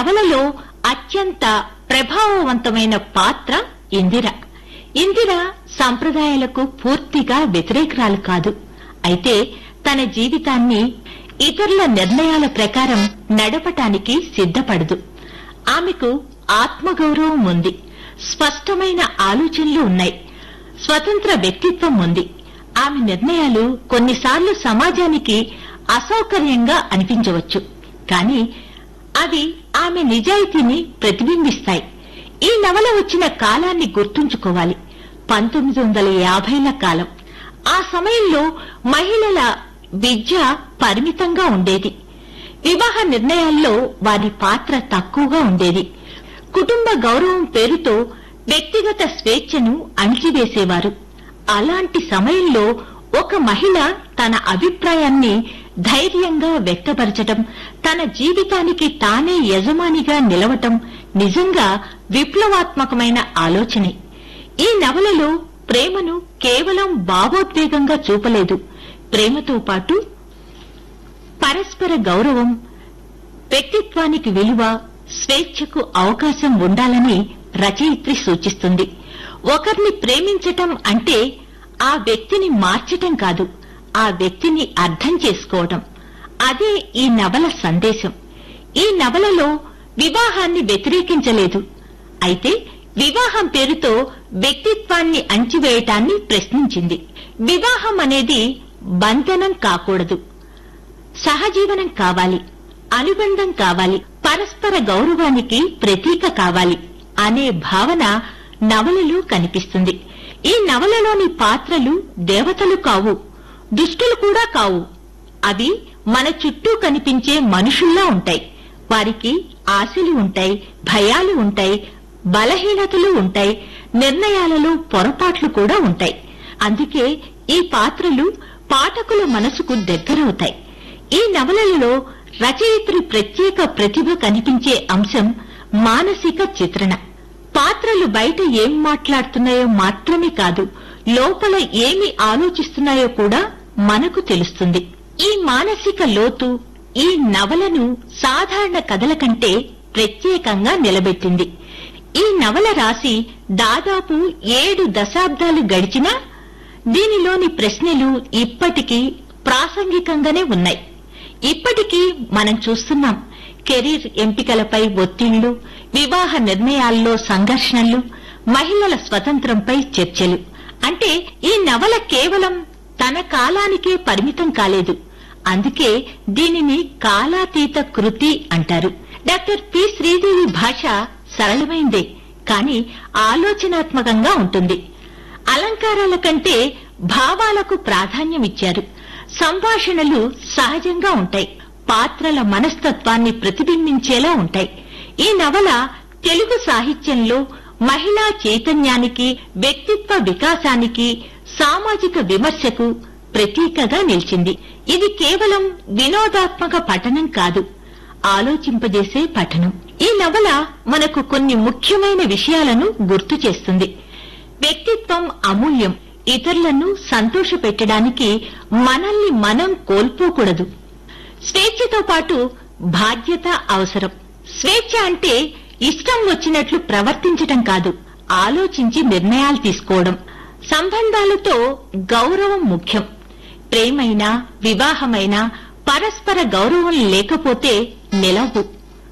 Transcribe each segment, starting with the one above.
నవలలో అత్యంత ప్రభావవంతమైన పాత్ర ఇందిర ఇందిర సంప్రదాయాలకు పూర్తిగా వ్యతిరేకురాలు కాదు అయితే తన జీవితాన్ని ఇతరుల నిర్ణయాల ప్రకారం నడపటానికి సిద్ధపడదు ఆమెకు ఆత్మగౌరవం ఉంది స్పష్టమైన ఆలోచనలు ఉన్నాయి స్వతంత్ర వ్యక్తిత్వం ఉంది ఆమె నిర్ణయాలు కొన్నిసార్లు సమాజానికి అసౌకర్యంగా అనిపించవచ్చు కానీ అవి ఆమె నిజాయితీని ప్రతిబింబిస్తాయి ఈ నవల వచ్చిన కాలాన్ని గుర్తుంచుకోవాలి పంతొమ్మిది వందల యాభైల కాలం ఆ సమయంలో మహిళల విద్య పరిమితంగా ఉండేది వివాహ నిర్ణయాల్లో వారి పాత్ర తక్కువగా ఉండేది కుటుంబ గౌరవం పేరుతో వ్యక్తిగత స్వేచ్ఛను అణిచివేసేవారు అలాంటి సమయంలో ఒక మహిళ తన అభిప్రాయాన్ని ధైర్యంగా వ్యక్తపరచటం తన జీవితానికి తానే యజమానిగా నిలవటం నిజంగా విప్లవాత్మకమైన ఆలోచనే ఈ నవలలో ప్రేమను కేవలం భావోద్వేగంగా చూపలేదు ప్రేమతో పాటు పరస్పర గౌరవం వ్యక్తిత్వానికి విలువ స్వేచ్ఛకు అవకాశం ఉండాలని రచయిత్రి సూచిస్తుంది ఒకరిని ప్రేమించటం అంటే ఆ వ్యక్తిని మార్చటం కాదు ఆ వ్యక్తిని అర్థం చేసుకోవటం అదే ఈ నవల సందేశం ఈ నవలలో వివాహాన్ని వ్యతిరేకించలేదు అయితే వివాహం పేరుతో వ్యక్తిత్వాన్ని అంచివేయటాన్ని ప్రశ్నించింది వివాహం అనేది బంధనం కాకూడదు సహజీవనం కావాలి అనుబంధం కావాలి పరస్పర గౌరవానికి ప్రతీక కావాలి అనే భావన నవలలో కనిపిస్తుంది ఈ నవలలోని పాత్రలు దేవతలు కావు దుష్టులు కూడా కావు అవి మన చుట్టూ కనిపించే మనుషుల్లా ఉంటాయి వారికి ఆశలు ఉంటాయి భయాలు ఉంటాయి బలహీనతలు ఉంటాయి నిర్ణయాలలో పొరపాట్లు కూడా ఉంటాయి అందుకే ఈ పాత్రలు పాఠకుల మనసుకు దగ్గరవుతాయి ఈ నవలలలో రచయిత్రి ప్రత్యేక ప్రతిభ కనిపించే అంశం మానసిక చిత్రణ పాత్రలు బయట ఏం మాట్లాడుతున్నాయో మాత్రమే కాదు లోపల ఏమి ఆలోచిస్తున్నాయో కూడా మనకు తెలుస్తుంది ఈ మానసిక లోతు ఈ నవలను సాధారణ కథల కంటే ప్రత్యేకంగా నిలబెట్టింది ఈ నవల రాసి దాదాపు ఏడు దశాబ్దాలు గడిచినా దీనిలోని ప్రశ్నలు ఇప్పటికీ ప్రాసంగికంగానే ఉన్నాయి ఇప్పటికీ మనం చూస్తున్నాం కెరీర్ ఎంపికలపై ఒత్తిళ్లు వివాహ నిర్ణయాల్లో సంఘర్షణలు మహిళల స్వతంత్రంపై చర్చలు అంటే ఈ నవల కేవలం తన కాలానికే పరిమితం కాలేదు అందుకే దీనిని కాలాతీత కృతి అంటారు డాక్టర్ పి శ్రీదేవి భాష సరళమైందే కాని ఆలోచనాత్మకంగా ఉంటుంది అలంకారాల కంటే భావాలకు ప్రాధాన్యమిచ్చారు సంభాషణలు సహజంగా ఉంటాయి పాత్రల మనస్తత్వాన్ని ప్రతిబింబించేలా ఉంటాయి ఈ నవల తెలుగు సాహిత్యంలో మహిళా చైతన్యానికి వ్యక్తిత్వ వికాసానికి సామాజిక విమర్శకు ప్రతీకగా నిలిచింది ఇది కేవలం వినోదాత్మక పఠనం కాదు ఆలోచింపజేసే పఠనం ఈ నవల మనకు కొన్ని ముఖ్యమైన విషయాలను గుర్తు చేస్తుంది వ్యక్తిత్వం అమూల్యం ఇతరులను సంతోషపెట్టడానికి మనల్ని మనం కోల్పోకూడదు స్వేచ్ఛతో పాటు బాధ్యత అవసరం స్వేచ్ఛ అంటే ఇష్టం వచ్చినట్లు ప్రవర్తించటం కాదు ఆలోచించి నిర్ణయాలు తీసుకోవడం సంబంధాలతో గౌరవం ముఖ్యం ప్రేమైనా వివాహమైనా పరస్పర గౌరవం లేకపోతే నిలవు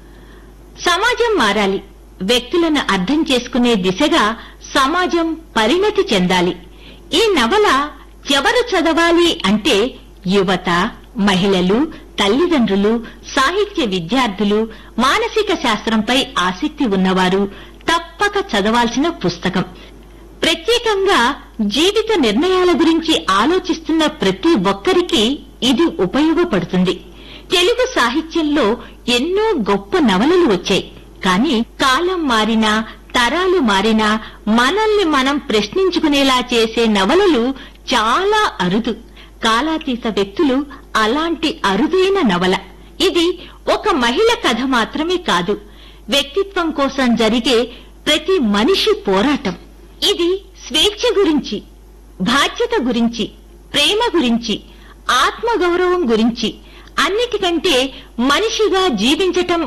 సమాజం మారాలి వ్యక్తులను అర్థం చేసుకునే దిశగా సమాజం పరిణతి చెందాలి ఈ నవల ఎవరు చదవాలి అంటే యువత మహిళలు తల్లిదండ్రులు సాహిత్య విద్యార్థులు మానసిక శాస్త్రంపై ఆసక్తి ఉన్నవారు తప్పక చదవాల్సిన పుస్తకం ప్రత్యేకంగా జీవిత నిర్ణయాల గురించి ఆలోచిస్తున్న ప్రతి ఒక్కరికి ఇది ఉపయోగపడుతుంది తెలుగు సాహిత్యంలో ఎన్నో గొప్ప నవలలు వచ్చాయి కానీ కాలం మారినా తరాలు మారినా మనల్ని మనం ప్రశ్నించుకునేలా చేసే నవలలు చాలా అరుదు కాలాతీత వ్యక్తులు అలాంటి అరుదైన నవల ఇది ఒక మహిళ కథ మాత్రమే కాదు వ్యక్తిత్వం కోసం జరిగే ప్రతి మనిషి పోరాటం ఇది స్వేచ్ఛ గురించి బాధ్యత గురించి ప్రేమ గురించి ఆత్మగౌరవం గురించి అన్నిటికంటే మనిషిగా జీవించటం